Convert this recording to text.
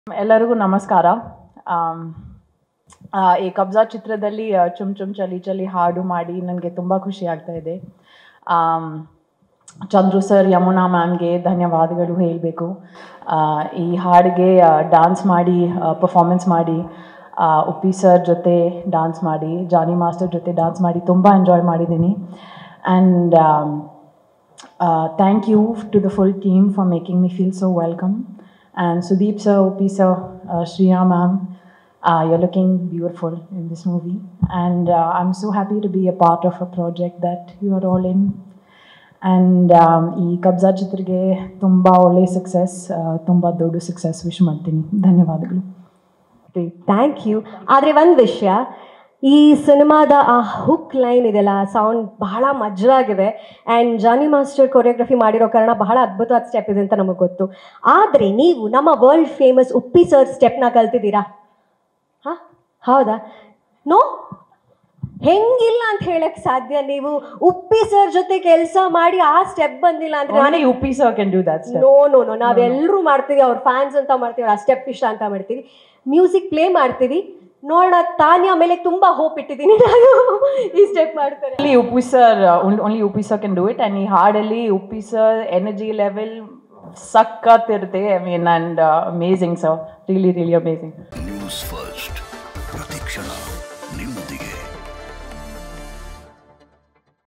ಎಲ್ಲರಿಗೂ ನಮಸ್ಕಾರ ಆಮ್, ಆ, ಈ ಕಬ್ಜಾ ಚಿತ್ರದಲ್ಲಿ ಆ, ಚುಮ್ ಚುಮ್ ಚಲಿ ಚಲಿ ಹಾಡು ಮಾಡಿ ನನಗೆ ತುಂಬ ಖುಷಿ ಆಗ್ತಾ ಇದೆ ಆಮ್, ಚಂದ್ರು ಸರ್ ಯಮುನಾ ಮ್ಯಾಮ್ಗೆ ಧನ್ಯವಾದಗಳು ಹೇಳಬೇಕು ಈ ಹಾಡಿಗೆ ಡಾನ್ಸ್ ಮಾಡಿ ಪರ್ಫಾರ್ಮೆನ್ಸ್ ಮಾಡಿ ಆ, ಉಪ್ಪಿ ಸರ್ ಜೊತೆ ಡಾನ್ಸ್ ಮಾಡಿ ಜಾನಿ ಮಾಸ್ಟರ್ ಜೊತೆ ಡಾನ್ಸ್ ಮಾಡಿ ತುಂಬ ಎಂಜಾಯ್ ಮಾಡಿದ್ದೀನಿ and thank you to the full team for making me feel so welcome and Sudeep sir Uppi sir Shriya ma'am you're looking beautiful in this movie and uh, i'm so happy to be a part of a project that you are all in and ಈ ಕಬ್ಜಾ ಚಿತ್ರಗೆ ತುಂಬ ಒಳ್ಳೆಯ success ತುಂಬ ದೊಡ್ಡ success wish ಮಾಡ್ತೀನಿ ಧನ್ಯವಾದಗಳು thank you ಆದರೆ ಒಂದು ವಿಷಯ ಈ ಸಿನಿಮಾದ ಆ ಹುಕ್ ಲೈನ್ ಇದೆಯಲ್ಲ ಸೌಂಡ್ ಬಹಳ ಮಜವಾಗಿದೆ ಆ್ಯಂಡ್ ಜಾನಿ ಮಾಸ್ಟರ್ ಕೊರಿಯೋಗ್ರಫಿ ಮಾಡಿರೋ ಕಾರಣ ಬಹಳ ಅದ್ಭುತವಾದ ಸ್ಟೆಪ್ ಇದೆ ಅಂತ ನಮಗೆ ಗೊತ್ತು ಆದರೆ ನೀವು ನಮ್ಮ ವರ್ಲ್ಡ್ ಫೇಮಸ್ ಉಪ್ಪಿ ಸರ್ ಸ್ಟೆಪ್ನ ಕಲ್ತಿದ್ದೀರಾ ಹಾಂ ಹೌದಾ ನೋ ಹೆಂಗಿಲ್ಲ ಅಂತ ಹೇಳಕ್ ಸಾಧ್ಯ ನೀವು ಉಪ್ಪಿ ಸರ್ ಜೊತೆ ಕೆಲಸ ಮಾಡಿ ಆ ಸ್ಟೆಪ್ ಬಂದಿಲ್ಲ ಅಂದ್ರೆ ನಾನು Only Uppi sir can do that step no no no ನಾವೆಲ್ಲರೂ ಮಾಡ್ತೀವಿ ಅವ್ರ ಫ್ಯಾನ್ಸ್ ಅಂತ ಮಾಡ್ತೀವಿ ಆ ಸ್ಟೆಪ್ ಇಷ್ಟ ಅಂತ ಮಾಡ್ತೀವಿ ಮ್ಯೂಸಿಕ್ ಪ್ಲೇ ಮಾಡ್ತೀವಿ ನೋಡೋಣ ತಾನ್ಯ ಮೇಲೆ ತುಂಬಾ ಹೋಪ್ ಇಟ್ಟಿದ್ದೀನಿ ನಾನು ಈ ಸ್ಟೆಪ್ ಮಾಡ್ತಾರೆ only Uppi sir only Uppi sir can do it and ಈ ಹಾಡಲ್ಲಿ ಉಪ್ಪಿ ಸರ್ ಎನರ್ಜಿ ಲೆವೆಲ್ ಸಖತ್ತಿರುತ್ತೆ I mean and amazing sir really really amazing news first